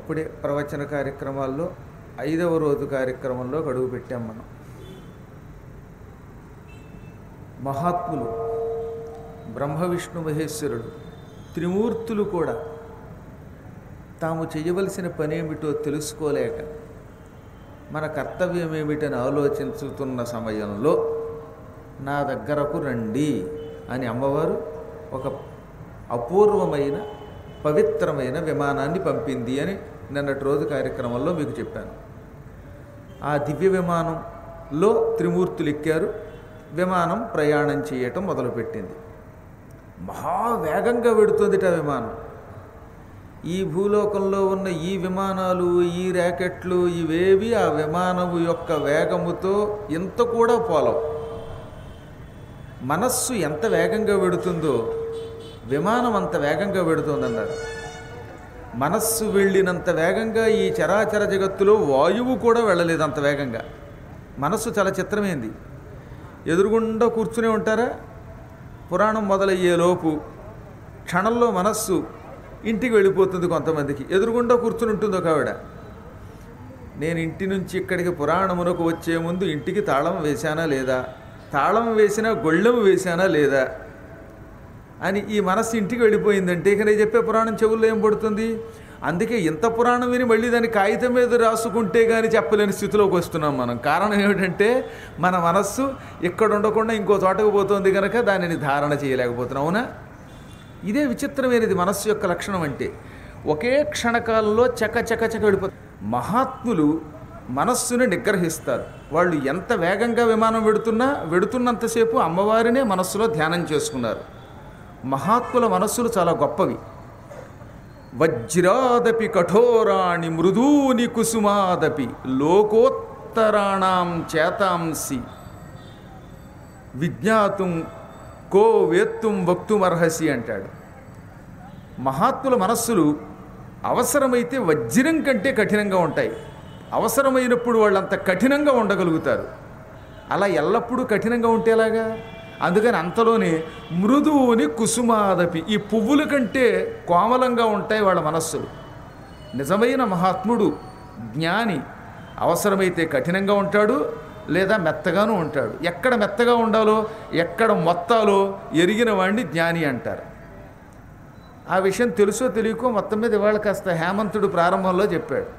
అప్పుడే ప్రవచన కార్యక్రమాల్లో ఐదవ రోజు కార్యక్రమంలో గడువు పెట్టాం మనం మహాత్ములు బ్రహ్మ విష్ణు మహేశ్వరుడు త్రిమూర్తులు కూడా తాము చేయవలసిన పనేమిటో తెలుసుకోలేక మన కర్తవ్యం ఏమిటని ఆలోచించుతున్న సమయంలో నా దగ్గరకు రండి అని అమ్మవారు ఒక అపూర్వమైన పవిత్రమైన విమానాన్ని పంపింది అని నిన్నటి రోజు కార్యక్రమంలో మీకు చెప్పాను ఆ దివ్య విమానంలో త్రిమూర్తులు ఎక్కారు విమానం ప్రయాణం చేయటం మొదలుపెట్టింది మహావేగంగా వెడుతుందిట విమానం ఈ భూలోకంలో ఉన్న ఈ విమానాలు ఈ ర్యాకెట్లు ఇవేవి ఆ విమానము యొక్క వేగముతో ఇంత కూడా పోలవు మనస్సు ఎంత వేగంగా వెడుతుందో విమానం అంత వేగంగా వెడుతోందన్నారు మనస్సు వెళ్ళినంత వేగంగా ఈ చరాచర జగత్తులో వాయువు కూడా వెళ్ళలేదు అంత వేగంగా మనస్సు చాలా చిత్రమైంది ఎదురుగుండా కూర్చునే ఉంటారా పురాణం మొదలయ్యేలోపు క్షణంలో మనస్సు ఇంటికి వెళ్ళిపోతుంది కొంతమందికి ఎదురుగుండా కూర్చుని ఉంటుంది ఒక ఆవిడ నేను ఇంటి నుంచి ఇక్కడికి పురాణమునకు వచ్చే ముందు ఇంటికి తాళం వేశానా లేదా తాళం వేసినా గొళ్ళెం వేశానా లేదా అని ఈ మనస్సు ఇంటికి వెళ్ళిపోయిందంటే ఇక నేను చెప్పే పురాణం చెవుల్లో ఏం పడుతుంది అందుకే ఇంత పురాణం విని మళ్ళీ దాన్ని కాగితం మీద రాసుకుంటే కానీ చెప్పలేని స్థితిలోకి వస్తున్నాం మనం కారణం ఏమిటంటే మన మనస్సు ఇక్కడ ఉండకుండా ఇంకో చోటకు పోతుంది కనుక దానిని ధారణ చేయలేకపోతున్నాం అవునా ఇదే విచిత్రమైనది మనస్సు యొక్క లక్షణం అంటే ఒకే క్షణకాలంలో చక చక చక వెళ్ళిపోతుంది మహాత్ములు మనస్సుని నిగ్రహిస్తారు వాళ్ళు ఎంత వేగంగా విమానం వెడుతున్నా వెడుతున్నంతసేపు అమ్మవారినే మనస్సులో ధ్యానం చేసుకున్నారు మహాత్ముల మనస్సులు చాలా గొప్పవి వజ్రాదపి కఠోరాణి మృదూని కుసుమాదపి లోకోత్తరాణం చేతాంసి విజ్ఞాతుం కో వేత్తుం వక్తుమర్హసి అంటాడు మహాత్ముల మనస్సులు అవసరమైతే వజ్రం కంటే కఠినంగా ఉంటాయి అవసరమైనప్పుడు వాళ్ళంత కఠినంగా ఉండగలుగుతారు అలా ఎల్లప్పుడూ కఠినంగా ఉంటేలాగా అందుకని అంతలోనే మృదువుని కుసుమాదపి ఈ పువ్వుల కంటే కోమలంగా ఉంటాయి వాళ్ళ మనస్సులు నిజమైన మహాత్ముడు జ్ఞాని అవసరమైతే కఠినంగా ఉంటాడు లేదా మెత్తగాను ఉంటాడు ఎక్కడ మెత్తగా ఉండాలో ఎక్కడ మొత్తాలో ఎరిగిన వాడిని జ్ఞాని అంటారు ఆ విషయం తెలుసో తెలియకో మొత్తం మీద ఇవాళ కాస్త హేమంతుడు ప్రారంభంలో చెప్పాడు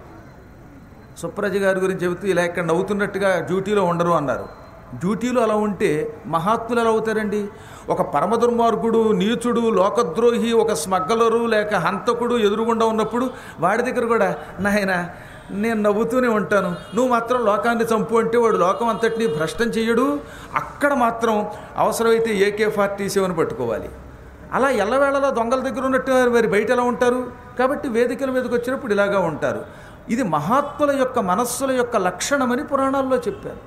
సుప్రజ గారి గురించి చెబుతూ ఇలా ఇక్కడ నవ్వుతున్నట్టుగా డ్యూటీలో ఉండరు అన్నారు డ్యూటీలో అలా ఉంటే మహాత్ములు ఎలా అవుతారండి ఒక పరమ దుర్మార్గుడు నీచుడు లోకద్రోహి ఒక స్మగ్గలరు లేక హంతకుడు ఎదురుగుండా ఉన్నప్పుడు వాడి దగ్గర కూడా నాయన నేను నవ్వుతూనే ఉంటాను నువ్వు మాత్రం లోకాన్ని చంపు అంటే వాడు లోకం అంతటినీ భ్రష్టం చెయ్యడు అక్కడ మాత్రం అవసరమైతే ఏకే ఫార్టీ సెవెన్ పట్టుకోవాలి అలా ఎల్లవేళలా దొంగల దగ్గర ఉన్నట్టు మరి బయట ఎలా ఉంటారు కాబట్టి వేదికల మీదకి వచ్చినప్పుడు ఇలాగా ఉంటారు ఇది మహాత్ముల యొక్క మనస్సుల యొక్క లక్షణమని పురాణాల్లో చెప్పారు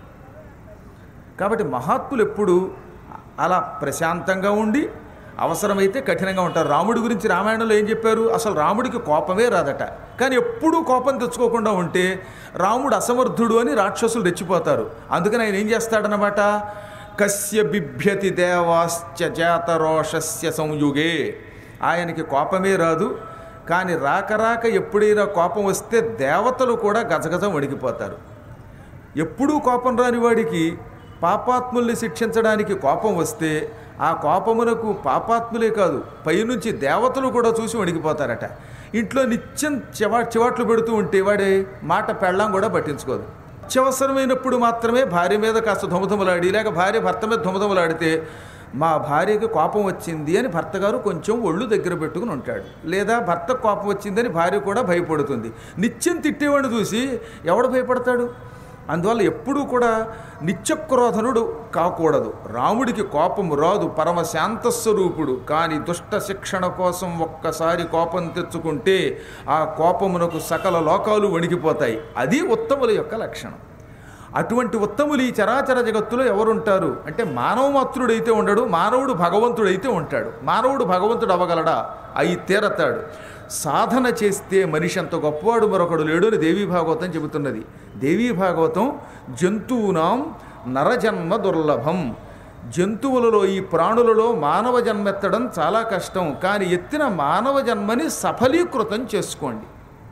కాబట్టి మహాత్ములు ఎప్పుడు అలా ప్రశాంతంగా ఉండి అవసరమైతే కఠినంగా ఉంటారు రాముడి గురించి రామాయణంలో ఏం చెప్పారు అసలు రాముడికి కోపమే రాదట కానీ ఎప్పుడూ కోపం తెచ్చుకోకుండా ఉంటే రాముడు అసమర్థుడు అని రాక్షసులు రెచ్చిపోతారు అందుకని ఆయన ఏం చేస్తాడనమాట కస్య బిభ్యతి దేవాశ్చ జాతరోషస్య సంయుగే ఆయనకి కోపమే రాదు కానీ రాక రాక ఎప్పుడైనా కోపం వస్తే దేవతలు కూడా గజగజ వణికిపోతారు ఎప్పుడూ కోపం రాని వాడికి పాపాత్ముల్ని శిక్షించడానికి కోపం వస్తే ఆ కోపమునకు పాపాత్ములే కాదు పైనుంచి దేవతలు కూడా చూసి వణికిపోతారట ఇంట్లో నిత్యం చివా చివాట్లు పెడుతూ ఉంటే వాడే మాట పెళ్ళం కూడా పట్టించుకోదు అత్యవసరమైనప్పుడు మాత్రమే భార్య మీద కాస్త ధుమధుమలాడి లేక భార్య భర్త మీద ధుమధుమలాడితే మా భార్యకి కోపం వచ్చింది అని భర్త గారు కొంచెం ఒళ్ళు దగ్గర పెట్టుకుని ఉంటాడు లేదా భర్త కోపం వచ్చిందని భార్య కూడా భయపడుతుంది నిత్యం తిట్టేవాడిని చూసి ఎవడు భయపడతాడు అందువల్ల ఎప్పుడూ కూడా నిత్యక్రోధనుడు కాకూడదు రాముడికి కోపం రాదు పరమ శాంతస్వరూపుడు కానీ దుష్ట శిక్షణ కోసం ఒక్కసారి కోపం తెచ్చుకుంటే ఆ కోపమునకు సకల లోకాలు వణికిపోతాయి అది ఉత్తముల యొక్క లక్షణం అటువంటి ఉత్తములు ఈ చరాచర జగత్తులో ఎవరుంటారు అంటే మానవ మాతృడైతే ఉండడు మానవుడు భగవంతుడైతే ఉంటాడు మానవుడు భగవంతుడు అవ్వగలడా అయి తీరతాడు సాధన చేస్తే మనిషి అంత గొప్పవాడు మరొకడు లేడు అని దేవీ భాగవతం చెబుతున్నది దేవీ భాగవతం జంతువునాం నరజన్మ దుర్లభం జంతువులలో ఈ ప్రాణులలో మానవ జన్మెత్తడం చాలా కష్టం కానీ ఎత్తిన మానవ జన్మని సఫలీకృతం చేసుకోండి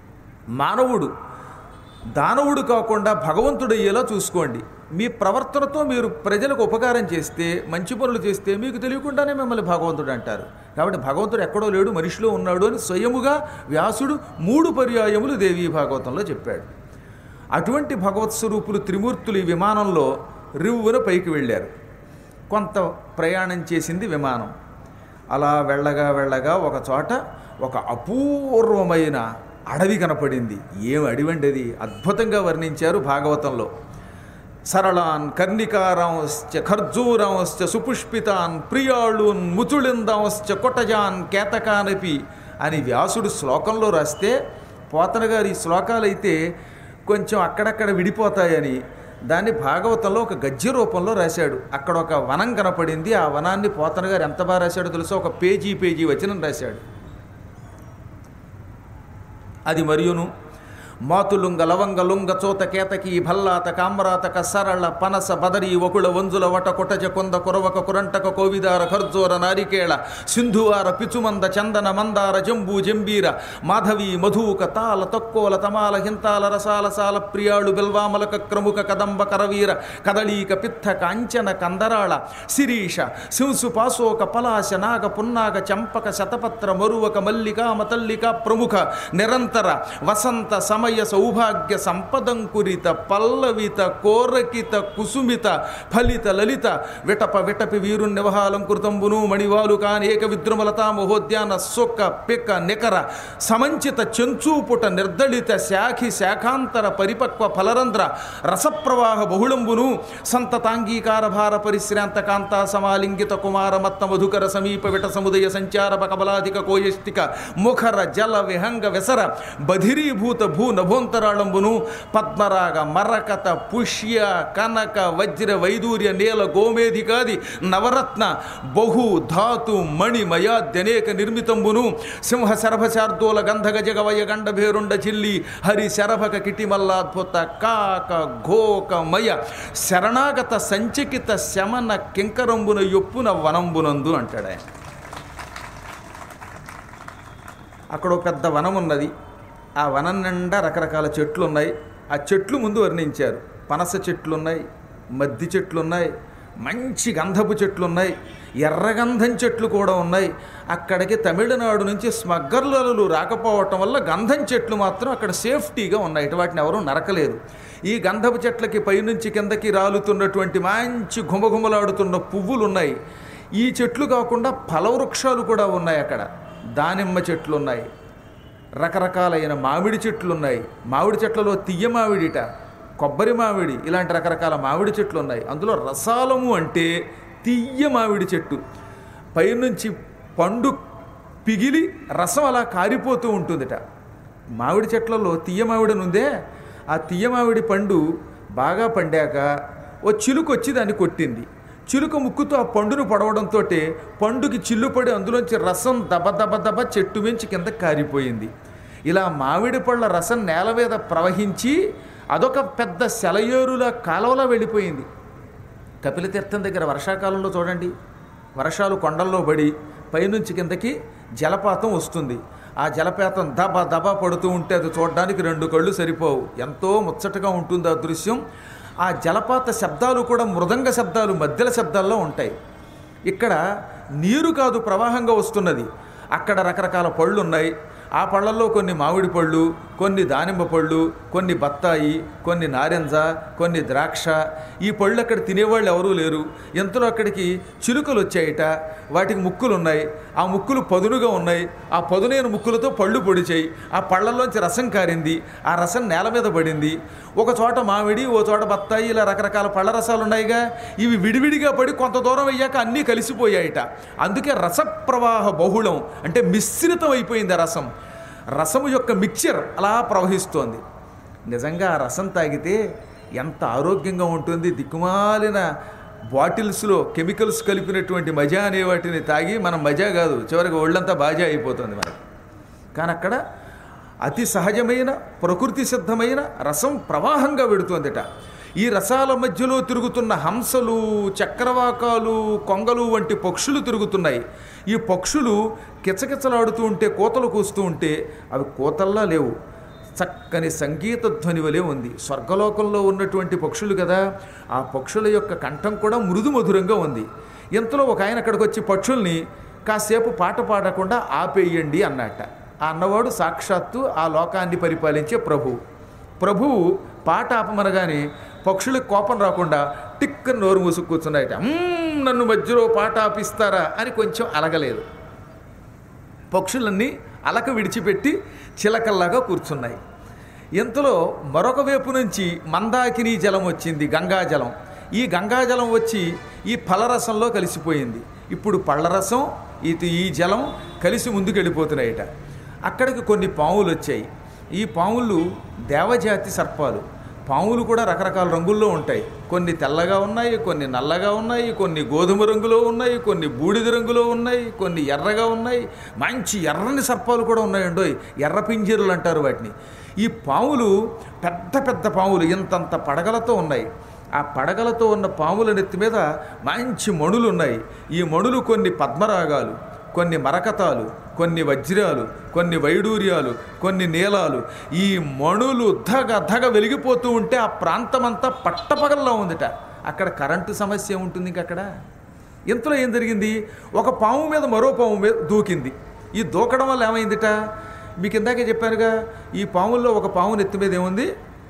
మానవుడు దానవుడు కాకుండా భగవంతుడు అయ్యేలా చూసుకోండి మీ ప్రవర్తనతో మీరు ప్రజలకు ఉపకారం చేస్తే మంచి పనులు చేస్తే మీకు తెలియకుండానే మిమ్మల్ని భగవంతుడు అంటారు కాబట్టి భగవంతుడు ఎక్కడో లేడు మనిషిలో ఉన్నాడు అని స్వయముగా వ్యాసుడు మూడు పర్యాయములు దేవీ భాగవతంలో చెప్పాడు అటువంటి భగవత్ స్వరూపులు త్రిమూర్తులు ఈ విమానంలో రివ్వున పైకి వెళ్ళారు కొంత ప్రయాణం చేసింది విమానం అలా వెళ్ళగా వెళ్ళగా ఒక చోట ఒక అపూర్వమైన అడవి కనపడింది ఏం అడివండి అది అద్భుతంగా వర్ణించారు భాగవతంలో సరళాన్ కర్ణికారాంశ్చ ఖర్జూరాంశ్చ సుపుష్పితాన్ ప్రియాళూన్ ముచుళిందాంశ్చ కొటజాన్ కేతకానపి అని వ్యాసుడు శ్లోకంలో రాస్తే పోతన గారి ఈ శ్లోకాలైతే కొంచెం అక్కడక్కడ విడిపోతాయని దాన్ని భాగవతంలో ఒక గద్య రూపంలో రాశాడు అక్కడ ఒక వనం కనపడింది ఆ వనాన్ని పోతన గారు ఎంత బాగా రాశాడో తెలుసా ఒక పేజీ పేజీ వచనం రాశాడు అది మరియును మాతులుంగ లవంగ లుంగ చోత కేతకి భల్లాత కామ్రాతక సరళ పనస బదరి వకుళ వంజుల వట కొటజ కొంద కురవక కురంటక కోవిదార ఖర్జోర నారికేళ సింధువార పిచుమంద చందన మందార జంబూ జంబీర మాధవి మధువుక తాల తక్కువల తమాల హింతాల రసాల సాల ప్రియాళు బిల్వామలక క్రముక కదంబ కరవీర కదళీక పిత్త కాంచన కందరాళ శిరీష శింసు పాశోక పలాశ నాగ పున్నాగ చంపక శతపత్ర మరువక మల్లికా మతల్లిక ప్రముఖ నిరంతర వసంత సమయ సౌభాగ్య సంపదంకురిత పల్లవిత కోరకిత కుసుమిత ఫలిత లలిత విటప విటపి వీరు నివహాలంకృతంబును మణివాలు కానేక విద్రుమలతా మహోద్యాన సొక్క పిక్క నికర సమంచిత చెంచూపుట నిర్దళిత శాఖి శాఖాంతర పరిపక్వ ఫలరంధ్ర రసప్రవాహ బహుళంబును సంతతాంగీకార భార పరిశ్రాంత కాంతా సమాలింగిత కుమార మత్త మధుకర సమీప విట సముదయ సంచార బకబలాధిక కోయష్టిక ముఖర జల విహంగ వెసర బధిరీభూత భూ నభోంతరాళంబును పద్మరాగ మరకత పుష్య కనక వజ్ర వైదూర్య నీల గోమేధికాది నవరత్న బహు ధాతు మణి మయాద్యనేక నిర్మితంబును సింహ శరభశార్దూల గంధగ జగవయ గండభేరుండ చిల్లి హరి శరభక కిటిమల్లాద్భుత కాక ఘోక మయ శరణాగత సంచకిత శమన కింకరంబున యొప్పున వనంబునందు అంటాడు ఆయన అక్కడ ఒక పెద్ద వనం ఉన్నది ఆ వనం నిండా రకరకాల చెట్లు ఉన్నాయి ఆ చెట్లు ముందు వర్ణించారు పనస చెట్లు ఉన్నాయి మద్ది చెట్లు ఉన్నాయి మంచి గంధపు చెట్లు ఉన్నాయి ఎర్రగంధం చెట్లు కూడా ఉన్నాయి అక్కడికి తమిళనాడు నుంచి స్మగ్గర్లలు రాకపోవటం వల్ల గంధం చెట్లు మాత్రం అక్కడ సేఫ్టీగా ఉన్నాయి వాటిని ఎవరూ నరకలేదు ఈ గంధపు చెట్లకి పైనుంచి కిందకి రాలుతున్నటువంటి మంచి ఘుమఘుమలాడుతున్న పువ్వులు ఉన్నాయి ఈ చెట్లు కాకుండా ఫలవృక్షాలు కూడా ఉన్నాయి అక్కడ దానిమ్మ చెట్లు ఉన్నాయి రకరకాలైన మామిడి చెట్లు ఉన్నాయి మామిడి చెట్లలో తియ్య మామిడిట కొబ్బరి మామిడి ఇలాంటి రకరకాల మామిడి చెట్లు ఉన్నాయి అందులో రసాలము అంటే తియ్య మామిడి చెట్టు పైనుంచి పండు పిగిలి రసం అలా కారిపోతూ ఉంటుందిట మామిడి చెట్లలో తీయ మామిడి ఉందే ఆ తీయ మామిడి పండు బాగా పండాక ఓ చిలుక వచ్చి దాన్ని కొట్టింది చిలుక ముక్కుతో ఆ పండును పడవడంతో పండుకి చిల్లుపడి అందులోంచి రసం దబ దబ దబ చెట్టు మించి కింద కారిపోయింది ఇలా మామిడి పళ్ళ రసం నేల మీద ప్రవహించి అదొక పెద్ద సెలయేరుల కాలువలా వెళ్ళిపోయింది కపిలతీర్థం దగ్గర వర్షాకాలంలో చూడండి వర్షాలు కొండల్లో పడి పైనుంచి కిందకి జలపాతం వస్తుంది ఆ జలపాతం దబ దబ పడుతూ ఉంటే అది చూడడానికి రెండు కళ్ళు సరిపోవు ఎంతో ముచ్చటగా ఉంటుంది ఆ దృశ్యం ఆ జలపాత శబ్దాలు కూడా మృదంగ శబ్దాలు మధ్యల శబ్దాల్లో ఉంటాయి ఇక్కడ నీరు కాదు ప్రవాహంగా వస్తున్నది అక్కడ రకరకాల పళ్ళు ఉన్నాయి ఆ పళ్ళల్లో కొన్ని మామిడి పళ్ళు కొన్ని దానిమ్మ పళ్ళు కొన్ని బత్తాయి కొన్ని నారింజ కొన్ని ద్రాక్ష ఈ పళ్ళు అక్కడ తినేవాళ్ళు ఎవరూ లేరు ఎంతలో అక్కడికి చిలుకలు వచ్చాయిట వాటికి ముక్కులు ఉన్నాయి ఆ ముక్కులు పదునుగా ఉన్నాయి ఆ పదునైన ముక్కులతో పళ్ళు పొడిచాయి ఆ పళ్ళల్లోంచి రసం కారింది ఆ రసం నేల మీద పడింది ఒక చోట మామిడి ఓ చోట బత్తాయి ఇలా రకరకాల పళ్ళ రసాలు ఉన్నాయిగా ఇవి విడివిడిగా పడి కొంత దూరం అయ్యాక అన్నీ కలిసిపోయాయిట అందుకే రసప్రవాహ బహుళం అంటే మిశ్రితం అయిపోయింది ఆ రసం రసము యొక్క మిక్చర్ అలా ప్రవహిస్తోంది నిజంగా ఆ రసం తాగితే ఎంత ఆరోగ్యంగా ఉంటుంది దిక్కుమాలిన బాటిల్స్లో కెమికల్స్ కలిపినటువంటి మజా అనే వాటిని తాగి మనం మజా కాదు చివరికి ఒళ్ళంతా బాజా అయిపోతుంది మనకి కానీ అక్కడ అతి సహజమైన ప్రకృతి సిద్ధమైన రసం ప్రవాహంగా వెడుతోందిట ఈ రసాల మధ్యలో తిరుగుతున్న హంసలు చక్రవాకాలు కొంగలు వంటి పక్షులు తిరుగుతున్నాయి ఈ పక్షులు కిచకిచలాడుతూ ఉంటే కోతలు కూస్తూ ఉంటే అవి కోతల్లా లేవు చక్కని సంగీత ధ్వని వలె ఉంది స్వర్గలోకంలో ఉన్నటువంటి పక్షులు కదా ఆ పక్షుల యొక్క కంఠం కూడా మృదు మధురంగా ఉంది ఇంతలో ఒక ఆయన అక్కడికి వచ్చి పక్షుల్ని కాసేపు పాట పాడకుండా ఆపేయండి అన్నట్ట ఆ అన్నవాడు సాక్షాత్తు ఆ లోకాన్ని పరిపాలించే ప్రభువు ప్రభువు పాట ఆపమనగానే పక్షులకు కోపం రాకుండా టిక్క నోరు మూసుకు కూర్చున్నాయట "మ్మ్, నన్ను మధ్యలో పాట ఆపిస్తారా అని కొంచెం అలగలేదు పక్షులన్నీ అలక విడిచిపెట్టి చిలకల్లాగా కూర్చున్నాయి ఇంతలో మరొక వైపు నుంచి మందాకిని జలం వచ్చింది గంగాజలం ఈ గంగాజలం వచ్చి ఈ ఫలరసంలో కలిసిపోయింది ఇప్పుడు పళ్ళరసం ఇటు ఈ జలం కలిసి ముందుకు వెళ్ళిపోతున్నాయట అక్కడికి కొన్ని పాములు వచ్చాయి ఈ పాములు దేవజాతి సర్పాలు పాములు కూడా రకరకాల రంగుల్లో ఉంటాయి కొన్ని తెల్లగా ఉన్నాయి కొన్ని నల్లగా ఉన్నాయి కొన్ని గోధుమ రంగులో ఉన్నాయి కొన్ని బూడిద రంగులో ఉన్నాయి కొన్ని ఎర్రగా ఉన్నాయి మంచి ఎర్రని సర్పాలు కూడా ఉన్నాయండోయ్ ఎర్ర పింజీరులు అంటారు వాటిని ఈ పాములు పెద్ద పెద్ద పాములు ఇంతంత పడగలతో ఉన్నాయి ఆ పడగలతో ఉన్న పాముల నెత్తి మీద మంచి మణులు ఉన్నాయి ఈ మణులు కొన్ని పద్మరాగాలు కొన్ని మరకతాలు కొన్ని వజ్రాలు కొన్ని వైడూర్యాలు కొన్ని నీలాలు ఈ మణులు ధగ ధగ వెలిగిపోతూ ఉంటే ఆ ప్రాంతమంతా పట్టపగల్లో ఉందిట అక్కడ కరెంటు సమస్య ఏముంటుంది ఇంక అక్కడ ఇంతలో ఏం జరిగింది ఒక పాము మీద మరో పాము మీద దూకింది ఈ దూకడం వల్ల ఏమైందిట మీకు ఇందాకే చెప్పానుగా ఈ పాముల్లో ఒక పాము నెత్తి మీద ఏముంది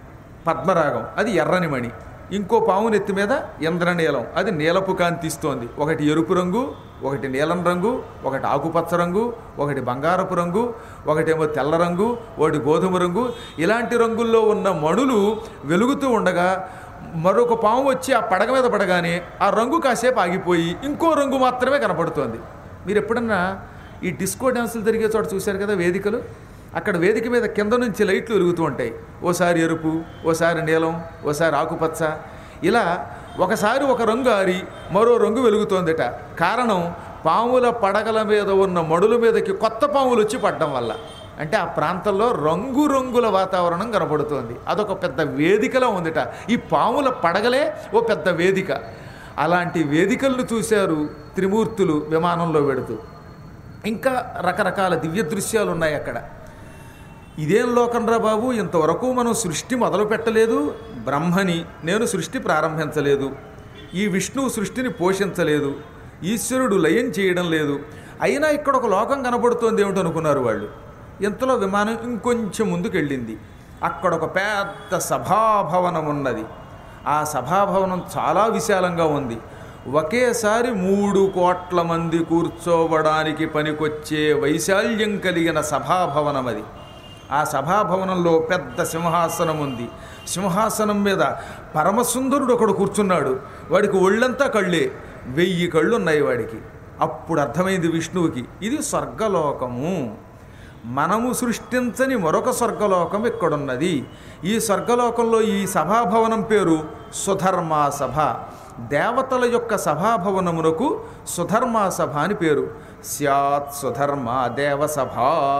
పద్మరాగం అది ఎర్రని మణి ఇంకో పాము నెత్తి మీద ఇంద్రనీలం అది నీలపు కాంతి ఇస్తోంది ఒకటి ఎరుపు రంగు ఒకటి నీలం రంగు ఒకటి ఆకుపచ్చ రంగు ఒకటి బంగారపు రంగు ఒకటేమో తెల్ల రంగు ఒకటి గోధుమ రంగు ఇలాంటి రంగుల్లో ఉన్న మణులు వెలుగుతూ ఉండగా మరొక పాము వచ్చి ఆ పడగ మీద పడగానే ఆ రంగు కాసేపు ఆగిపోయి ఇంకో రంగు మాత్రమే కనపడుతోంది మీరు ఎప్పుడన్నా ఈ డిస్కో డ్యాన్సులు జరిగే చోట చూశారు కదా వేదికలు అక్కడ వేదిక మీద కింద నుంచి లైట్లు వెలుగుతూ ఉంటాయి ఓసారి ఎరుపు ఓసారి నీలం ఓసారి ఆకుపచ్చ ఇలా ఒకసారి ఒక రంగు ఆరి మరో రంగు వెలుగుతోందట కారణం పాముల పడగల మీద ఉన్న మడుల మీదకి కొత్త పాములు వచ్చి పడడం వల్ల అంటే ఆ ప్రాంతంలో రంగురంగుల వాతావరణం కనపడుతోంది అదొక పెద్ద వేదికలా ఉందిట ఈ పాముల పడగలే ఓ పెద్ద వేదిక అలాంటి వేదికలను చూశారు త్రిమూర్తులు విమానంలో పెడుతూ ఇంకా రకరకాల దివ్య దృశ్యాలు ఉన్నాయి అక్కడ ఇదేం లోకంరా బాబు ఇంతవరకు మనం సృష్టి మొదలు పెట్టలేదు బ్రహ్మని నేను సృష్టి ప్రారంభించలేదు ఈ విష్ణువు సృష్టిని పోషించలేదు ఈశ్వరుడు లయం చేయడం లేదు అయినా ఇక్కడ ఒక లోకం కనబడుతోంది ఏమిటి అనుకున్నారు వాళ్ళు ఇంతలో విమానం ఇంకొంచెం ముందుకు వెళ్ళింది అక్కడ ఒక పెద్ద సభాభవనం ఉన్నది ఆ సభాభవనం చాలా విశాలంగా ఉంది ఒకేసారి మూడు కోట్ల మంది కూర్చోవడానికి పనికొచ్చే వైశాల్యం కలిగిన సభాభవనం అది ఆ సభాభవనంలో పెద్ద సింహాసనం ఉంది సింహాసనం మీద పరమసుందరుడు ఒకడు కూర్చున్నాడు వాడికి ఒళ్ళంతా కళ్ళే వెయ్యి కళ్ళు ఉన్నాయి వాడికి అప్పుడు అర్థమైంది విష్ణువుకి ఇది స్వర్గలోకము మనము సృష్టించని మరొక స్వర్గలోకం ఇక్కడున్నది ఈ స్వర్గలోకంలో ఈ సభాభవనం పేరు సుధర్మా సభ దేవతల యొక్క సభాభవనమునకు సుధర్మా సభ అని పేరు స్యాత్ సుధర్మ దేవసభ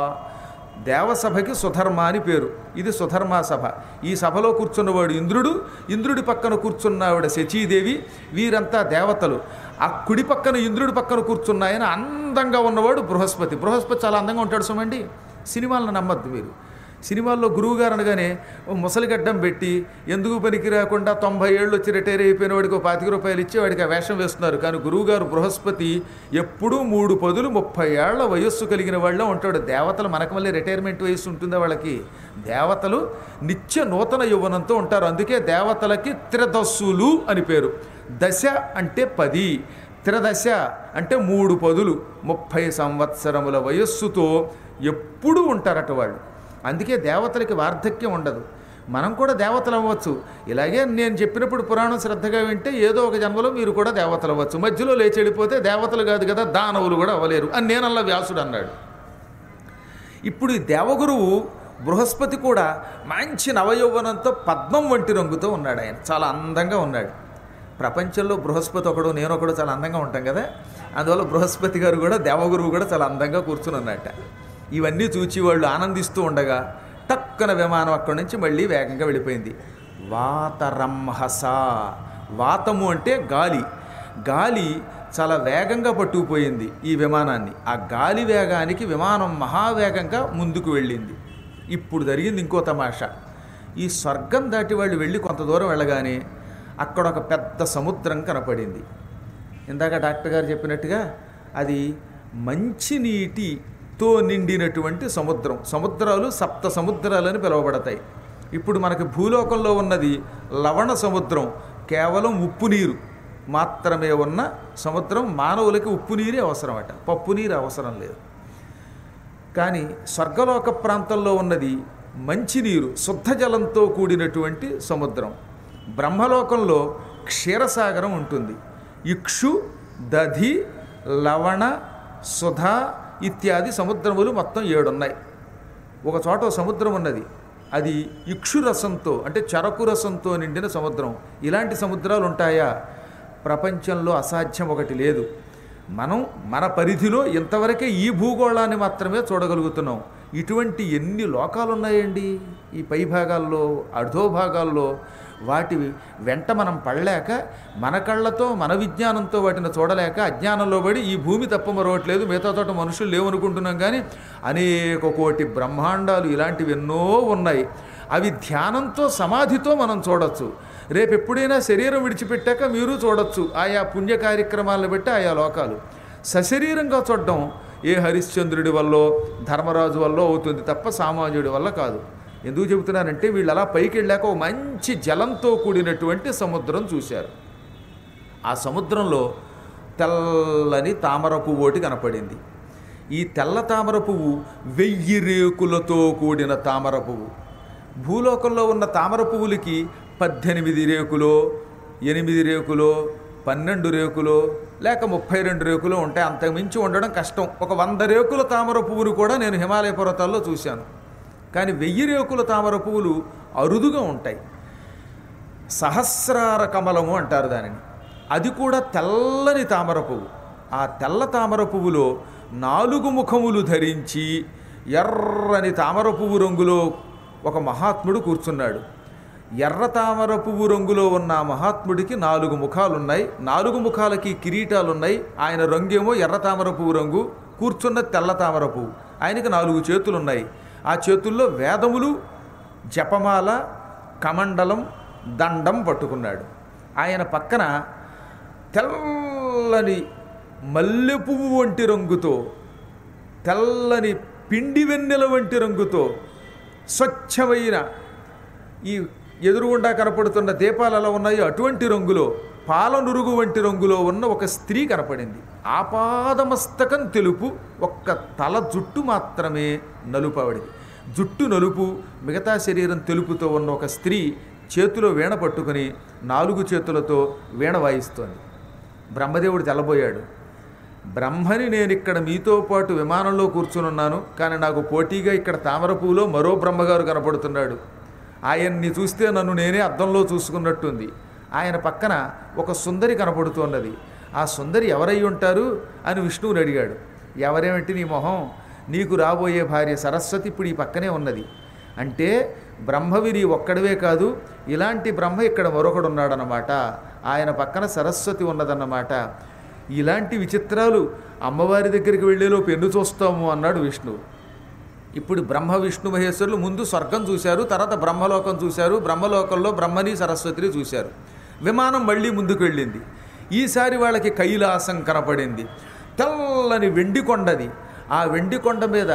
దేవసభకి సుధర్మ అని పేరు ఇది సుధర్మా సభ ఈ సభలో కూర్చున్నవాడు ఇంద్రుడు ఇంద్రుడి పక్కన కూర్చున్నావిడ శచీదేవి వీరంతా దేవతలు ఆ కుడి పక్కన ఇంద్రుడి పక్కన కూర్చున్నాయని అందంగా ఉన్నవాడు బృహస్పతి బృహస్పతి చాలా అందంగా ఉంటాడు సుమండి సినిమాలను నమ్మద్దు మీరు సినిమాల్లో గురువుగారు అనగానే ఓ ముసలిగడ్డం పెట్టి ఎందుకు పనికి రాకుండా తొంభై ఏళ్ళు వచ్చి రిటైర్ అయిపోయిన వాడికి ఒక పాతిక రూపాయలు ఇచ్చి వాడికి ఆ వేషం వేస్తున్నారు కానీ గురువుగారు బృహస్పతి ఎప్పుడూ మూడు పదులు ముప్పై ఏళ్ల వయస్సు కలిగిన వాళ్ళ ఉంటాడు దేవతలు మనకు మళ్ళీ రిటైర్మెంట్ వయస్సు ఉంటుందా వాళ్ళకి దేవతలు నిత్య నూతన యౌవనంతో ఉంటారు అందుకే దేవతలకి త్రిదస్సులు అని పేరు దశ అంటే పది త్రిదశ అంటే మూడు పదులు ముప్పై సంవత్సరముల వయస్సుతో ఎప్పుడూ ఉంటారట వాళ్ళు అందుకే దేవతలకి వార్ధక్యం ఉండదు మనం కూడా దేవతలు అవ్వచ్చు ఇలాగే నేను చెప్పినప్పుడు పురాణం శ్రద్ధగా వింటే ఏదో ఒక జన్మలో మీరు కూడా దేవతలు అవ్వచ్చు మధ్యలో లేచి వెళ్ళిపోతే దేవతలు కాదు కదా దానవులు కూడా అవ్వలేరు అని నేనల్లా వ్యాసుడు అన్నాడు ఇప్పుడు ఈ దేవగురువు బృహస్పతి కూడా మంచి నవయౌవనంతో పద్మం వంటి రంగుతో ఉన్నాడు ఆయన చాలా అందంగా ఉన్నాడు ప్రపంచంలో బృహస్పతి ఒకడు నేను ఒకడు చాలా అందంగా ఉంటాం కదా అందువల్ల బృహస్పతి గారు కూడా దేవగురువు కూడా చాలా అందంగా కూర్చుని ఉన్నట్ట ఇవన్నీ చూచి వాళ్ళు ఆనందిస్తూ ఉండగా టక్కన విమానం అక్కడి నుంచి మళ్ళీ వేగంగా వెళ్ళిపోయింది వాతరంహస వాతము అంటే గాలి గాలి చాలా వేగంగా పట్టుకుపోయింది ఈ విమానాన్ని ఆ గాలి వేగానికి విమానం మహావేగంగా ముందుకు వెళ్ళింది ఇప్పుడు జరిగింది ఇంకో తమాషా ఈ స్వర్గం దాటి వాళ్ళు వెళ్ళి కొంత దూరం వెళ్ళగానే అక్కడ ఒక పెద్ద సముద్రం కనపడింది ఇందాక డాక్టర్ గారు చెప్పినట్టుగా అది మంచినీటితో నిండినటువంటి సముద్రం సముద్రాలు సప్త సముద్రాలని పిలువబడతాయి ఇప్పుడు మనకి భూలోకంలో ఉన్నది లవణ సముద్రం కేవలం ఉప్పు నీరు మాత్రమే ఉన్న సముద్రం మానవులకి ఉప్పు నీరే అవసరమట పప్పు నీరు అవసరం లేదు కానీ స్వర్గలోక ప్రాంతంలో ఉన్నది మంచినీరు శుద్ధ జలంతో కూడినటువంటి సముద్రం బ్రహ్మలోకంలో క్షీరసాగరం ఉంటుంది ఇక్షు దధి లవణ సుధ ఇత్యాది సముద్రములు మొత్తం ఏడున్నాయి ఒక చోట ఓ సముద్రం ఉన్నది అది ఇక్షు రసంతో అంటే చెరకు రసంతో నిండిన సముద్రం ఇలాంటి సముద్రాలు ఉంటాయా ప్రపంచంలో అసాధ్యం ఒకటి లేదు మనం మన పరిధిలో ఇంతవరకే ఈ భూగోళాన్ని మాత్రమే చూడగలుగుతున్నాం ఇటువంటి ఎన్ని లోకాలు ఉన్నాయండి ఈ పై భాగాల్లో అర్ధో భాగాల్లో వాటి వెంట మనం పడలేక మన కళ్ళతో మన విజ్ఞానంతో వాటిని చూడలేక అజ్ఞానంలో పడి ఈ భూమి తప్ప మరొకట్లేదు మిగతా చోట మనుషులు లేవనుకుంటున్నాం కానీ అనేక కోటి బ్రహ్మాండాలు ఇలాంటివి ఎన్నో ఉన్నాయి అవి ధ్యానంతో సమాధితో మనం చూడొచ్చు రేపు ఎప్పుడైనా శరీరం విడిచిపెట్టాక మీరు చూడొచ్చు ఆయా పుణ్య కార్యక్రమాలను బట్టి ఆయా లోకాలు సశరీరంగా చూడడం ఏ హరిశ్చంద్రుడి వల్ల ధర్మరాజు వల్ల అవుతుంది తప్ప సామాన్యుడి వల్ల కాదు ఎందుకు చెబుతున్నానంటే వీళ్ళు అలా పైకి వెళ్ళాక ఒక మంచి జలంతో కూడినటువంటి సముద్రం చూశారు ఆ సముద్రంలో తెల్లని తామర పువ్వు ఒకటి కనపడింది ఈ తెల్ల తామర పువ్వు వెయ్యి రేకులతో కూడిన తామర పువ్వు భూలోకంలో ఉన్న తామర పువ్వులకి పద్దెనిమిది రేకులో ఎనిమిది రేకులో పన్నెండు రేకులో లేక ముప్పై రెండు రేకులు ఉంటాయి అంతకుమించి ఉండడం కష్టం ఒక వంద రేకుల తామర పువ్వును కూడా నేను హిమాలయ పర్వతాల్లో చూశాను కానీ వెయ్యి రేకుల తామర పువ్వులు అరుదుగా ఉంటాయి సహస్రార కమలము అంటారు దానిని అది కూడా తెల్లని తామర పువ్వు ఆ తెల్ల తామర పువ్వులో నాలుగు ముఖములు ధరించి ఎర్రని తామర పువ్వు రంగులో ఒక మహాత్ముడు కూర్చున్నాడు ఎర్ర తామర పువ్వు రంగులో ఉన్న ఆ మహాత్ముడికి నాలుగు ముఖాలున్నాయి నాలుగు ముఖాలకి కిరీటాలున్నాయి ఆయన రంగేమో ఎర్ర తామర పువ్వు రంగు కూర్చున్న తెల్ల తామర పువ్వు ఆయనకి నాలుగు చేతులున్నాయి ఆ చేతుల్లో వేదములు జపమాల కమండలం దండం పట్టుకున్నాడు ఆయన పక్కన తెల్లని మల్లె పువ్వు వంటి రంగుతో తెల్లని పిండి వెన్నెల వంటి రంగుతో స్వచ్ఛమైన ఈ ఎదురుగుండా కనపడుతున్న దీపాలు ఎలా ఉన్నాయో అటువంటి రంగులో పాల నురుగు వంటి రంగులో ఉన్న ఒక స్త్రీ కనపడింది ఆపాదమస్తకం తెలుపు ఒక్క తల జుట్టు మాత్రమే నలుపు ఆవిడికి జుట్టు నలుపు మిగతా శరీరం తెలుపుతో ఉన్న ఒక స్త్రీ చేతిలో వీణ పట్టుకుని నాలుగు చేతులతో వీణ వాయిస్తోంది బ్రహ్మదేవుడు తెల్లబోయాడు బ్రహ్మని నేను ఇక్కడ మీతో పాటు విమానంలో కూర్చునున్నాను కానీ నాకు పోటీగా ఇక్కడ తామర పువ్వులో మరో బ్రహ్మగారు కనపడుతున్నాడు ఆయన్ని చూస్తే నన్ను నేనే అద్దంలో చూసుకున్నట్టుంది ఆయన పక్కన ఒక సుందరి కనపడుతున్నది ఆ సుందరి ఎవరై ఉంటారు అని విష్ణువుని అడిగాడు ఎవరేమిటి నీ మొహం నీకు రాబోయే భార్య సరస్వతి ఇప్పుడు ఈ పక్కనే ఉన్నది అంటే బ్రహ్మవి నీ ఒక్కడవే కాదు ఇలాంటి బ్రహ్మ ఇక్కడ మరొకడు ఉన్నాడనమాట ఆయన పక్కన సరస్వతి ఉన్నదన్నమాట ఇలాంటి విచిత్రాలు అమ్మవారి దగ్గరికి వెళ్ళేలోపు ఎన్ను చూస్తాము అన్నాడు విష్ణువు ఇప్పుడు బ్రహ్మ విష్ణు మహేశ్వరులు ముందు స్వర్గం చూశారు తర్వాత బ్రహ్మలోకం చూశారు బ్రహ్మలోకంలో బ్రహ్మని సరస్వతిని చూశారు విమానం మళ్ళీ ముందుకు వెళ్ళింది ఈసారి వాళ్ళకి కైలాసం కనపడింది తెల్లని వెండి కొండది ఆ వెండి కొండ మీద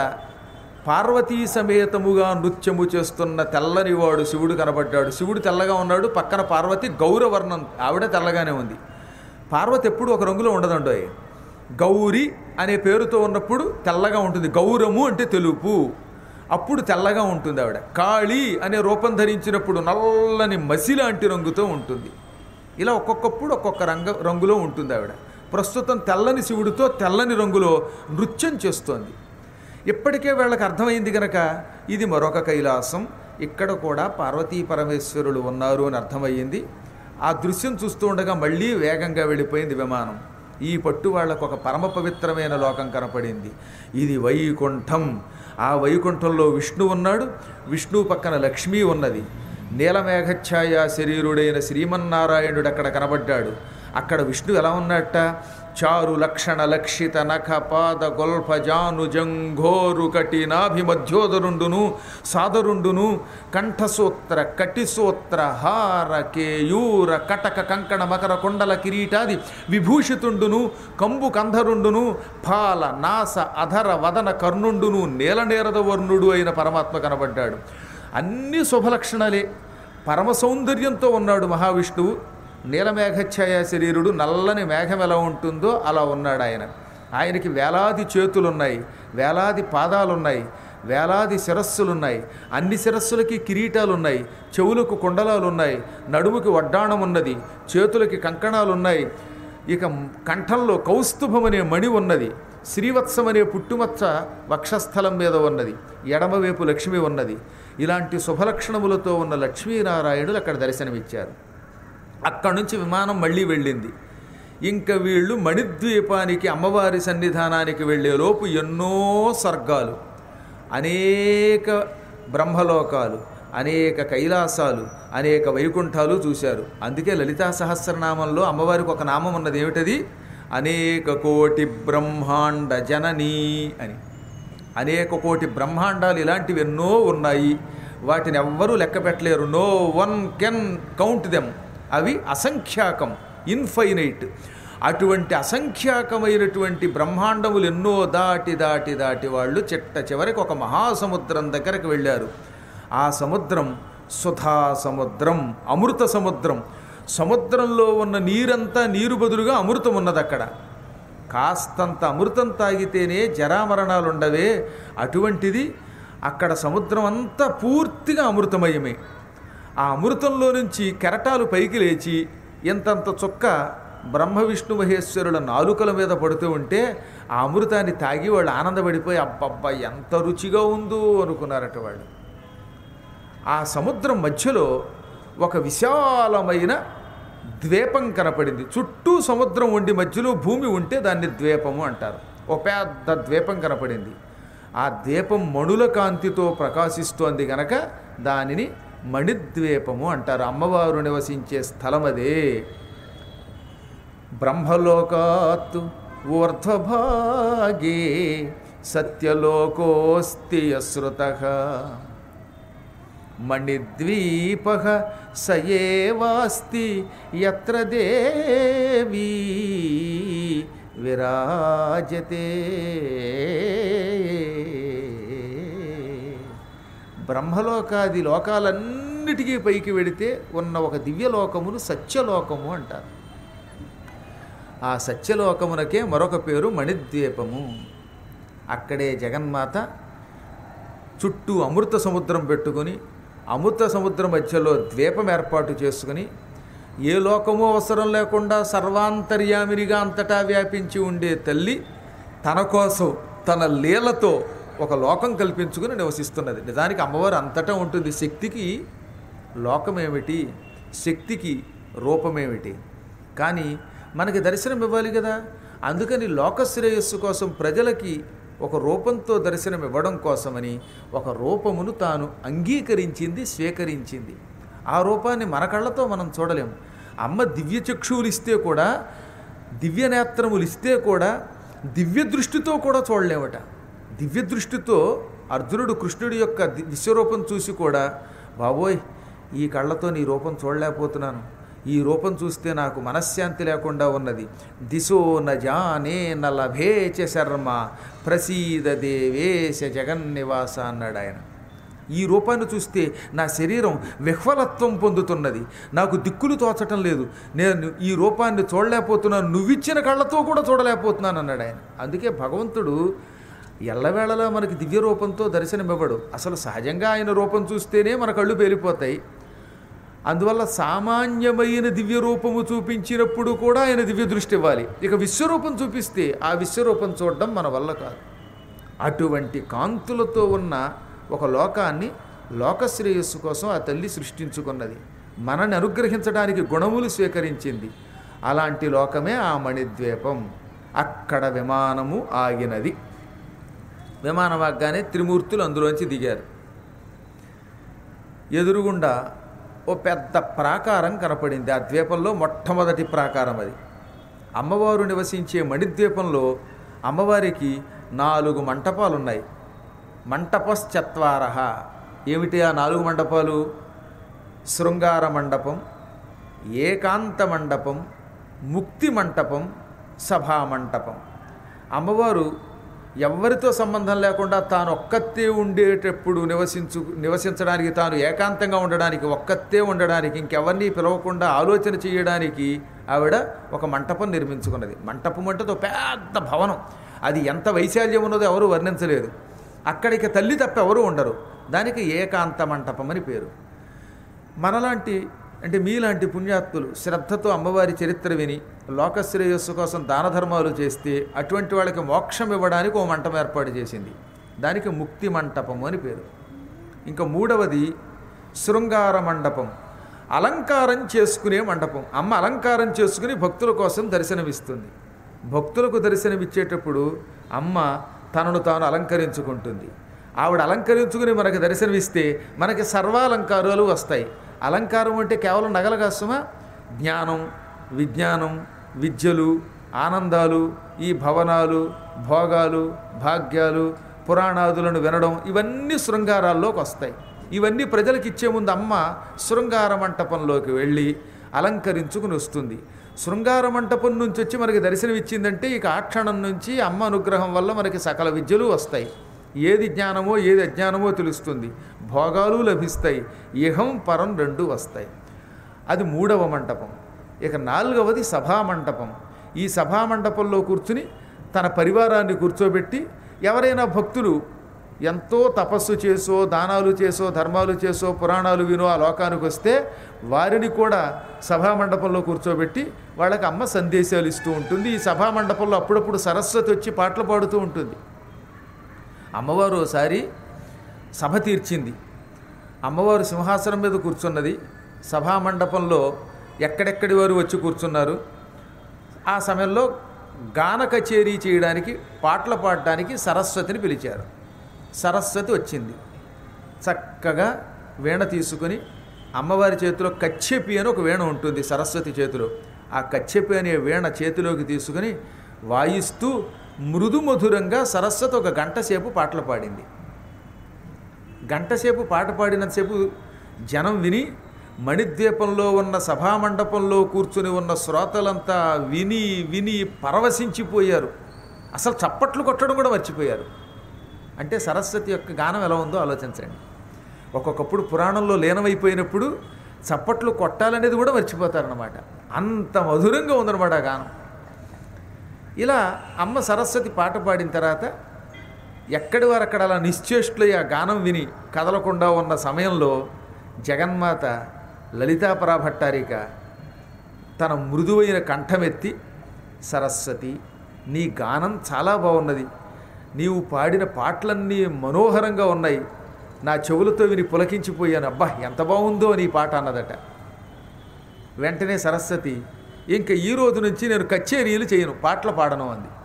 పార్వతీ సమేతముగా నృత్యము చేస్తున్న తెల్లని వాడు శివుడు కనపడ్డాడు శివుడు తెల్లగా ఉన్నాడు పక్కన పార్వతి గౌరవర్ణం ఆవిడ తెల్లగానే ఉంది పార్వతి ఎప్పుడు ఒక రంగులో ఉండదండోయ్ గౌరి అనే పేరుతో ఉన్నప్పుడు తెల్లగా ఉంటుంది గౌరము అంటే తెలుపు అప్పుడు తెల్లగా ఉంటుంది ఆవిడ కాళీ అనే రూపం ధరించినప్పుడు నల్లని మసి లాంటి రంగుతో ఉంటుంది ఇలా ఒక్కొక్కప్పుడు ఒక్కొక్క రంగ రంగులో ఉంటుంది ఆవిడ ప్రస్తుతం తెల్లని శివుడితో తెల్లని రంగులో నృత్యం చేస్తోంది ఇప్పటికే వీళ్ళకి అర్థమైంది గనక ఇది మరొక కైలాసం ఇక్కడ కూడా పార్వతీ పరమేశ్వరులు ఉన్నారు అని అర్థమయ్యింది ఆ దృశ్యం చూస్తూ ఉండగా మళ్ళీ వేగంగా వెళ్ళిపోయింది విమానం ఈ పట్టు వాళ్ళకు ఒక పరమ పవిత్రమైన లోకం కనపడింది ఇది వైకుంఠం ఆ వైకుంఠంలో విష్ణు ఉన్నాడు విష్ణువు పక్కన లక్ష్మి ఉన్నది నీలమేఘఛాయ శరీరుడైన శ్రీమన్నారాయణుడు అక్కడ కనబడ్డాడు అక్కడ విష్ణువు ఎలా ఉన్నట్ట చారు లక్షణ లక్షిత నఖ పాద గొల్ఫ జాను జంఘోరు కటి నాభిమధ్యోదరుండును సాదరుండును కంఠసూత్ర కటిసూత్ర హార కేయూర కటక కంకణ మకర కొండల కిరీటాది విభూషితుండును కంబు కంధరుండును పాల నాస అధర వదన కర్ణుండును నేలనేరద వర్ణుడు అయిన పరమాత్మ కనబడ్డాడు అన్ని శుభలక్షణాలే పరమ సౌందర్యంతో ఉన్నాడు మహావిష్ణువు నీలమేఘఛాయ శరీరుడు నల్లని మేఘం ఎలా ఉంటుందో అలా ఉన్నాడు ఆయన ఆయనకి వేలాది చేతులున్నాయి వేలాది పాదాలున్నాయి వేలాది శిరస్సులున్నాయి అన్ని శిరస్సులకి కిరీటాలున్నాయి చెవులకు కుండలాలు ఉన్నాయి నడుముకి వడ్డాణం ఉన్నది చేతులకి కంకణాలున్నాయి ఇక కంఠంలో కౌస్తుభం అనే మణి ఉన్నది శ్రీవత్సం అనే పుట్టుమచ్చ వక్షస్థలం మీద ఉన్నది ఎడమవైపు లక్ష్మి ఉన్నది ఇలాంటి శుభలక్షణములతో ఉన్న లక్ష్మీనారాయణులు అక్కడ దర్శనమిచ్చారు అక్కడి నుంచి విమానం మళ్ళీ వెళ్ళింది ఇంకా వీళ్ళు మణిద్వీపానికి అమ్మవారి సన్నిధానానికి వెళ్ళేలోపు ఎన్నో స్వర్గాలు అనేక బ్రహ్మలోకాలు అనేక కైలాసాలు అనేక వైకుంఠాలు చూశారు అందుకే లలితా సహస్రనామంలో అమ్మవారికి ఒక నామం ఉన్నది ఏమిటది అనేక కోటి బ్రహ్మాండ జననీ అని అనేక కోటి బ్రహ్మాండాలు ఇలాంటివి ఎన్నో ఉన్నాయి వాటిని ఎవ్వరూ లెక్క పెట్టలేరు no one can count them అవి అసంఖ్యాకం ఇన్ఫైనైట్ అటువంటి అసంఖ్యాకమైనటువంటి బ్రహ్మాండములు ఎన్నో దాటి దాటి దాటి వాళ్ళు చిట్ట చివరికి ఒక మహాసముద్రం దగ్గరకు వెళ్ళారు ఆ సముద్రం సుధా సముద్రం అమృత సముద్రం సముద్రంలో ఉన్న నీరంతా నీరు బదులుగా అమృతం ఉన్నది అక్కడ కాస్తంత అమృతం తాగితేనే జరామరణాలు ఉండవే అటువంటిది అక్కడ సముద్రం అంతా పూర్తిగా అమృతమయమే ఆ అమృతంలో నుంచి కెరటాలు పైకి లేచి ఇంతంత చుక్క బ్రహ్మ విష్ణు మహేశ్వరుల నాలుకల మీద పడుతూ ఉంటే ఆ అమృతాన్ని తాగి వాళ్ళు ఆనందపడిపోయి అబ్బబ్బా ఎంత రుచిగా ఉందో అనుకున్నారట వాళ్ళు ఆ సముద్రం మధ్యలో ఒక విశాలమైన ద్వీపం కనపడింది చుట్టూ సముద్రం ఉండి మధ్యలో భూమి ఉంటే దాన్ని ద్వీపము అంటారు ఒక పెద్ద ద్వీపం కనపడింది ఆ ద్వీపం మణుల కాంతితో ప్రకాశిస్తోంది గనక దానిని మణిద్వీపము అంటారు అమ్మవారు నివసించే స్థలం అదే బ్రహ్మలోకాత్ ఊర్ధ్వభాగే సత్యలోకోస్తి అశ్రుత మణిద్వీప సయేవాస్తి ఎత్ర దేవీ విరాజతే బ్రహ్మలోకాది లోకాలన్నిటికీ పైకి వెడితే ఉన్న ఒక దివ్యలోకమును సత్యలోకము అంటారు ఆ సత్యలోకమునకే మరొక పేరు మణిద్వీపము అక్కడే జగన్మాత చుట్టూ అమృత సముద్రం పెట్టుకొని అమృత సముద్రం మధ్యలో ద్వీపం ఏర్పాటు చేసుకుని ఏ లోకము అవసరం లేకుండా సర్వాంతర్యామినిగా అంతటా వ్యాపించి ఉండే తల్లి తన కోసం తన లీలతో ఒక లోకం కల్పించుకుని నివసిస్తున్నది నిజానికి అమ్మవారు అంతటా ఉంటుంది శక్తికి లోకమేమిటి శక్తికి రూపమేమిటి కానీ మనకి దర్శనం ఇవ్వాలి కదా అందుకని లోకశ్రేయస్సు కోసం ప్రజలకి ఒక రూపంతో దర్శనం ఇవ్వడం కోసమని ఒక రూపమును తాను అంగీకరించింది స్వీకరించింది ఆ రూపాన్ని మన కళ్ళతో మనం చూడలేం అమ్మ దివ్య చక్షువులు ఇస్తే కూడా దివ్య నేత్రములు ఇస్తే కూడా దివ్య దృష్టితో కూడా చూడలేమట దివ్య దృష్టితో అర్జునుడు కృష్ణుడి యొక్క ది- విశ్వరూపం చూసి కూడా బాబోయ్ ఈ కళ్ళతో నీ రూపం చూడలేకపోతున్నాను ఈ రూపం చూస్తే నాకు మనశ్శాంతి లేకుండా ఉన్నది దిశో న జానే న లభేచ శర్మ ప్రసీద దేవేశ జగన్నివాస అన్నాడు ఆయన ఈ రూపాన్ని చూస్తే నా శరీరం విహ్వలత్వం పొందుతున్నది నాకు దిక్కులు తోచటం లేదు నేను ఈ రూపాన్ని చూడలేకపోతున్నాను నువ్విచ్చిన కళ్ళతో కూడా చూడలేకపోతున్నాను అన్నాడు ఆయన అందుకే భగవంతుడు ఎల్లవేళలా మనకి దివ్య రూపంతో దర్శనమివ్వడు అసలు సహజంగా ఆయన రూపం చూస్తేనే మన కళ్ళు పేలిపోతాయి అందువల్ల సామాన్యమైన దివ్య రూపము చూపించినప్పుడు కూడా ఆయన దివ్య దృష్టి ఇవ్వాలి ఇక విశ్వరూపం చూపిస్తే ఆ విశ్వరూపం చూడడం మన వల్ల కాదు అటువంటి కాంతులతో ఉన్న ఒక లోకాన్ని లోకశ్రేయస్సు కోసం ఆ తల్లి సృష్టించుకున్నది మనని అనుగ్రహించడానికి గుణములు స్వీకరించింది అలాంటి లోకమే ఆ మణిద్వీపం అక్కడ విమానము ఆగినది విమానం ఆగ్గానే త్రిమూర్తులు అందులోంచి దిగారు ఎదురుగుండా ఓ పెద్ద ప్రాకారం కనపడింది ఆ ద్వీపంలో మొట్టమొదటి ప్రాకారం అది అమ్మవారు నివసించే మణిద్వీపంలో అమ్మవారికి నాలుగు మంటపాలు ఉన్నాయి మంటపశ్చత్వార ఏమిటి ఆ నాలుగు మండపాలు శృంగార మండపం ఏకాంత మండపం ముక్తి మంటపం సభా మంటపం అమ్మవారు ఎవ్వరితో సంబంధం లేకుండా తాను ఒక్కతే ఉండేటప్పుడు నివసించు నివసించడానికి తాను ఏకాంతంగా ఉండడానికి ఒక్కతే ఉండడానికి ఇంకెవరిని పిలవకుండా ఆలోచన చేయడానికి ఆవిడ ఒక మంటపం నిర్మించుకున్నది మంటపం అంటే ఒక పెద్ద భవనం అది ఎంత వైశాల్యం ఉన్నదో ఎవరు వర్ణించలేదు అక్కడికి తల్లి తప్ప ఎవరు ఉండరు దానికి ఏకాంత మంటపం అని పేరు మనలాంటి అంటే మీలాంటి పుణ్యాత్ములు శ్రద్ధతో అమ్మవారి చరిత్ర విని లోకశ్రేయస్సు కోసం దాన ధర్మాలు చేస్తే అటువంటి వాళ్ళకి మోక్షం ఇవ్వడానికి ఓ మంటపం ఏర్పాటు చేసింది దానికి ముక్తి మంటపము అని పేరు ఇంకా మూడవది శృంగార మండపం అలంకారం చేసుకునే మండపం అమ్మ అలంకారం చేసుకుని భక్తుల కోసం దర్శనమిస్తుంది భక్తులకు దర్శనమిచ్చేటప్పుడు అమ్మ తనను తాను అలంకరించుకుంటుంది ఆవిడ అలంకరించుకుని మనకి దర్శనమిస్తే మనకి సర్వాలంకారాలు వస్తాయి అలంకారం అంటే కేవలం నగల కాస్తమా జ్ఞానం విజ్ఞానం విద్యలు ఆనందాలు ఈ భవనాలు భోగాలు భాగ్యాలు పురాణాదులను వినడం ఇవన్నీ శృంగారాల్లోకి వస్తాయి ఇవన్నీ ప్రజలకు ఇచ్చే ముందు అమ్మ శృంగార మంటపంలోకి వెళ్ళి అలంకరించుకుని వస్తుంది శృంగార మంటపం నుంచి వచ్చి మనకి దర్శనం ఇచ్చిందంటే ఇక ఆ క్షణం నుంచి అమ్మ అనుగ్రహం వల్ల మనకి సకల విద్యలు వస్తాయి ఏది జ్ఞానమో ఏది అజ్ఞానమో తెలుస్తుంది భోగాలు లభిస్తాయి ఇహం పరం రెండు వస్తాయి అది మూడవ మంటపం ఇక నాలుగవది సభా మంటపం ఈ సభా మండపంలో కూర్చుని తన పరివారాన్ని కూర్చోబెట్టి ఎవరైనా భక్తులు ఎంతో తపస్సు చేసో దానాలు చేసో ధర్మాలు చేసో పురాణాలు వినో ఆ లోకానికి వస్తే వారిని కూడా సభా మండపంలో కూర్చోబెట్టి వాళ్ళకి అమ్మ సందేశాలు ఇస్తూ ఉంటుంది ఈ సభా మండపంలో అప్పుడప్పుడు సరస్వతి వచ్చి పాటలు పాడుతూ ఉంటుంది అమ్మవారు ఒకసారి సభ తీర్చింది అమ్మవారు సింహాసనం మీద కూర్చున్నది సభా మండపంలో ఎక్కడెక్కడి వారు వచ్చి కూర్చున్నారు ఆ సమయంలో గాన కచేరీ చేయడానికి పాటలు పాడడానికి సరస్వతిని పిలిచారు సరస్వతి వచ్చింది చక్కగా వీణ తీసుకుని అమ్మవారి చేతిలో కచ్చెపి అని ఒక వీణ ఉంటుంది సరస్వతి చేతిలో ఆ కచ్చెపి అనే వీణ చేతిలోకి తీసుకుని వాయిస్తూ మృదు మధురంగా సరస్వతి ఒక గంట సేపు పాటలు పాడింది గంటసేపు పాట పాడినంతసేపు జనం విని మణిద్వీపంలో ఉన్న సభామండపంలో కూర్చుని ఉన్న శ్రోతలంతా విని విని పరవశించిపోయారు అసలు చప్పట్లు కొట్టడం కూడా మర్చిపోయారు అంటే సరస్వతి యొక్క గానం ఎలా ఉందో ఆలోచించండి ఒక్కొక్కప్పుడు పురాణంలో లీనమైపోయినప్పుడు చప్పట్లు కొట్టాలనేది కూడా మర్చిపోతారన్నమాట అంత మధురంగా ఉందన్నమాట ఆ గానం ఇలా అమ్మ సరస్వతి పాట పాడిన తర్వాత ఎక్కడి వారు అక్కడ అలా నిశ్చేష్టులై ఆ గానం విని కదలకుండా ఉన్న సమయంలో జగన్మాత లలితాపరా భట్టారిక తన మృదువైన కంఠమెత్తి సరస్వతి నీ గానం చాలా బాగున్నది నీవు పాడిన పాటలన్నీ మనోహరంగా ఉన్నాయి నా చెవులతో విని పులకించిపోయాను అబ్బా ఎంత బాగుందో నీ పాట అన్నదట వెంటనే సరస్వతి ఇంకా ఈ రోజు నుంచి నేను కచేరీలు చేయను పాటలు పాడను అంది